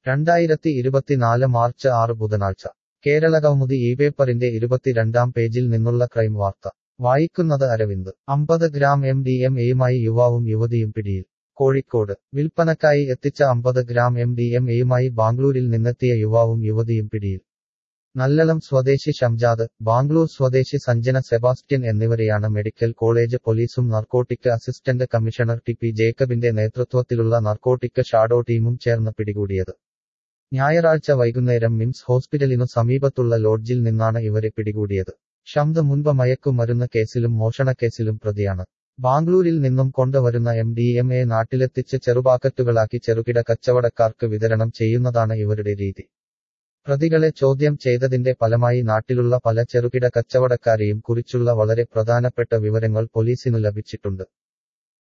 രണ്ടായിരത്തി ഇരുപത്തിനാല് മാർച്ച് ആറ് ബുധനാഴ്ച കേരളകൗമുദി ഈ പേപ്പറിന്റെ ഇരുപത്തിരണ്ടാം പേജിൽ നിന്നുള്ള ക്രൈം വാർത്ത വായിക്കുന്നത് അരവിന്ദ് അമ്പത് ഗ്രാം എം ഡി എം എയുമായി യുവാവും യുവതിയും പിടിയിൽ കോഴിക്കോട് വിൽപ്പനക്കായി എത്തിച്ച അമ്പത് ഗ്രാം എം ഡി എം എയുമായി ബാംഗ്ലൂരിൽ നിന്നെത്തിയ യുവാവും യുവതിയും പിടിയിൽ നല്ലളം സ്വദേശി ഷംജാദ് ബാംഗ്ലൂർ സ്വദേശി സഞ്ജന സെബാസ്റ്റ്യൻ എന്നിവരെയാണ് മെഡിക്കൽ കോളേജ് പോലീസും narcotic assistant commissioner T P ജേക്കബിന്റെ നേതൃത്വത്തിലുള്ള നർക്കോട്ടിക് ഷാഡോ ടീമും ചേർന്ന് പിടികൂടിയത് ഞായറാഴ്ച വൈകുന്നേരം മിംസ് ഹോസ്പിറ്റലിനു സമീപത്തുള്ള ലോഡ്ജിൽ നിന്നാണ് ഇവരെ പിടികൂടിയത് ഷംദ് മുൻപ് മയക്കുമരുന്ന് കേസിലും മോഷണക്കേസിലും പ്രതിയാണ് ബാംഗ്ലൂരിൽ നിന്നും കൊണ്ടുവരുന്ന എം ഡി എം എ നാട്ടിലെത്തിച്ച് ചെറുപാക്കറ്റുകളാക്കി ചെറുകിട കച്ചവടക്കാർക്ക് വിതരണം ചെയ്യുന്നതാണ് ഇവരുടെ രീതി പ്രതികളെ ചോദ്യം ചെയ്തതിന്റെ ഫലമായി നാട്ടിലുള്ള പല ചെറുകിട കച്ചവടക്കാരെയും കുറിച്ചുള്ള വളരെ പ്രധാനപ്പെട്ട വിവരങ്ങൾ പോലീസിനു ലഭിച്ചിട്ടുണ്ട്